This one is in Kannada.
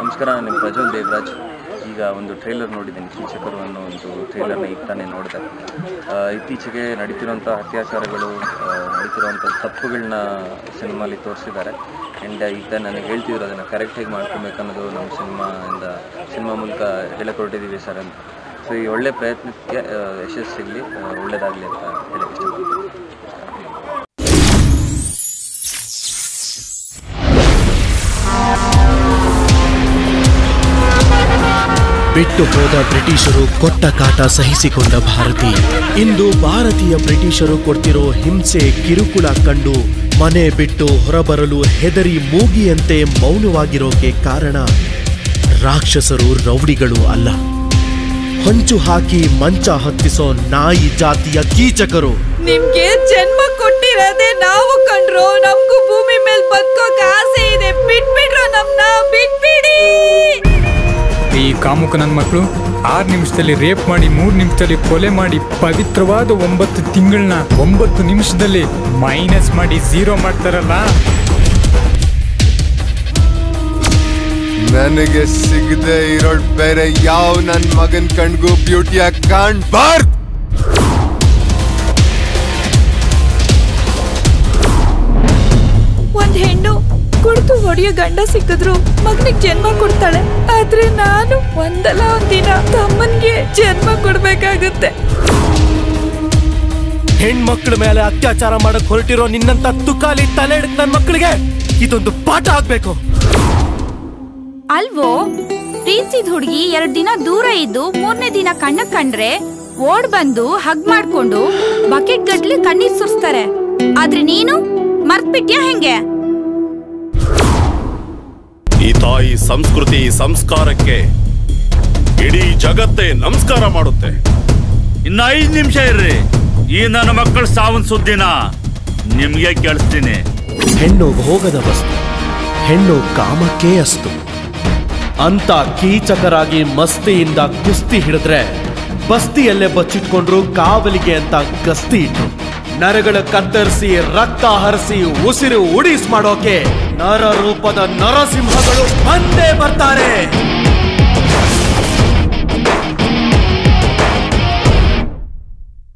ನಮಸ್ಕಾರ ನಾನು ನಿಮ್ಮ ಪ್ರಜ್ವಲ್ ದೇವರಾಜ್ ಈಗ ಒಂದು ಟ್ರೈಲರ್ ನೋಡಿದ್ದೀನಿ ಕೀಚಕರು ಅನ್ನೋ ಒಂದು ಟ್ರೈಲರ್ನ ಈಗ ತಾನೇ ನೋಡಿದೆ ಆ, ಇತ್ತೀಚೆಗೆ ನಡೀತಿರುವಂಥ ಅತ್ಯಾಚಾರಗಳು ಆ, ನಡೀತಿರುವಂಥ ತಪ್ಪುಗಳನ್ನ ಸಿನಿಮಾಲಿ ತೋರಿಸಿದ್ದಾರೆ ಆ್ಯಂಡ್ ಈಗ ನನಗೆ ಹೇಳ್ತಿದ್ರು ಅದನ್ನು ಕರೆಕ್ಟಾಗಿ ಮಾಡ್ಕೊಬೇಕು ಅನ್ನೋದು ನಮ್ಮ ಸಿನಿಮಾಯಿಂದ ಸಿನಿಮಾ ಮೂಲಕ ಹೇಳಕ್ಕೆ ಹೊರಟಿದ್ದೀವಿ ಸರ್ ಅಂತ ಸೊ ಈ ಒಳ್ಳೆ ಪ್ರಯತ್ನಕ್ಕೆ ಆ, ಯಶಸ್ಸು ಸಿಗಲಿ ಒಳ್ಳೆಯದಾಗಲಿ ಅಂತ ಹೇಳಕ್ಕೆ ಇಷ್ಟಪಡ್ತೀನಿ ಬಿಟ್ಟು ಹೋದ ಬ್ರಿಟಿಷರು ಕೊಟ್ಟ ಕಾಟ ಸಹಿಸಿಕೊಂಡ ಭಾರತಿ ಇಂದು ಭಾರತೀಯ ಬ್ರಿಟಿಷರು ಕೊಡ್ತಿರೋ ಹಿಂಸೆ ಕಿರುಕುಳ ಕಂಡು ಮನೆ ಬಿಟ್ಟು ಹೊರಬರಲು ಹೆದರಿ ಮೂಗಿಯಂತೆ ಮೌನವಾಗಿರೋಕೆ ಕಾರಣ ರಾಕ್ಷಸರು ರೌಡಿಗಳು ಅಲ್ಲ ಹೊಂಚು ಹಾಕಿ ಮಂಚ ಹತ್ತಿಸೋ ನಾಯಿ ಜಾತಿಯ ಕೀಚಕರು ನಿಮ್ಗೆ ಜನ್ಮ ಕೊಟ್ಟಿರೋದೇ ನಾವು ಕಂಡ್ರು ನಮ್ಗೂ ಭೂಮಿ ಮೇಲೆ ಬದುಕೋಕ್ ಆಸೆ ಇದೆ ಬಿಟ್ಬಿಡ್ರು ನಮ್ನ ಬಿಟ್ಬಿಡಿ ಈ ಕಾಮುಕ ನನ್ನ ಮಕ್ಕಳು ಆರು ನಿಮಿಷದಲ್ಲಿ ರೇಪ್ ಮಾಡಿ ಮೂರು ನಿಮಿಷದಲ್ಲಿ ಕೊಲೆ ಮಾಡಿ ಪವಿತ್ರವಾದ ಒಂಬತ್ತು ತಿಂಗಳನ್ನ ಒಂಬತ್ತು ನಿಮಿಷದಲ್ಲಿ ಮೈನಸ್ ಮಾಡಿ ಝೀರೋ ಮಾಡ್ತಾರಲ್ಲ ನನಗೆ ಸಿಗದೆ ಇರೋಳ್ ಬೇರೆ ಯಾವ ನನ್ ಮಗನ್ ಕಣ್ಗೂ ಬ್ಯೂಟಿಯಾಗಿ ಕಾಣ್ಬಾರ್ದು ಒಂದ್ ಹೆಣ್ಣು ಕುಡ್ದು ಹೊಡೆಯೋ ಗಂಡ ಸಿಕ್ಕಿದ್ರು ಮಗನಿಗೆ ಜನ್ಮ ಕೊಡ್ತಾಳೆ ಆದ್ರೆ ನಾನು ಒಂದಲ್ಲ ಒಂದ್ ದಿನ ತಮ್ಮನ್ಗೆ ಜನ್ಮ ಕೊಡ್ಬೇಕಾಗುತ್ತೆ ಹೆಣ್ಮಕ್ಳ ಮೇಲೆ ಅತ್ಯಾಚಾರ ಮಾಡಕ್ ಹೊರಟಿರೋ ನಿನ್ನಂತ ತುಕಾಲಿ ತಲೆ ನನ್ನ ಮಕ್ಕಳಿಗೆ ಇದೊಂದು ಪಾಠ ಆಗ್ಬೇಕು ಅಲ್ವೋ ಪ್ರೀತಿಸಿದ ಹುಡುಗಿ ಎರಡ್ ದಿನ ದೂರ ಇದ್ದು ಮೂರನೇ ದಿನ ಕಣ್ಣ ಕಂಡ್ರೆ ಓಡ್ ಬಂದು ಹಗ್ ಮಾಡ್ಕೊಂಡು ಬಕೆಟ್ ಗಟ್ಲೆ ಕಣ್ಣೀರ್ ಸುರಿಸ್ತಾರೆ ಆದ್ರೆ ನೀನು ಮರ್ತ್ಬಿಟ್ಯಾ ಹೆಂಗೆ ಈ ತಾಯಿ ಸಂಸ್ಕೃತಿ ಸಂಸ್ಕಾರಕ್ಕೆ ಇಡೀ ಜಗತ್ತೇ ನಮಸ್ಕಾರ ಮಾಡುತ್ತೆ ಇನ್ನ ಐದ್ ನಿಮಿಷ ಇರ್ರಿ ಈ ನನ್ನ ಮಕ್ಕಳ ಸಾವನ್ ಸುದ್ದಿನ ನಿಮ್ಗೆ ಕೇಳಿಸ್ತೀನಿ ಹೆಣ್ಣು ಭೋಗದ ವಸ್ತು ಹೆಣ್ಣು ಕಾಮಕ್ಕೆ ಅಸ್ತು ಅಂತ ಕೀಚಕರಾಗಿ ಮಸ್ತಿಯಿಂದ ಕುಸ್ತಿ ಹಿಡಿದ್ರೆ ಬಸ್ತಿಯಲ್ಲೇ ಬಚ್ಚಿಟ್ಕೊಂಡ್ರು ಕಾವಲಿಗೆ ಅಂತ ಗಸ್ತಿ ಇಟ್ರು ನರಗಳ ಕತ್ತರಿಸಿ ರಕ್ತ ಹರಿಸಿ ಉಸಿರು ಉಡಿಸ್ ಮಾಡೋಕೆ ನರ ರೂಪದ ನರಸಿಂಹಗಳು ಬಂದೇ ಬರ್ತಾರೆ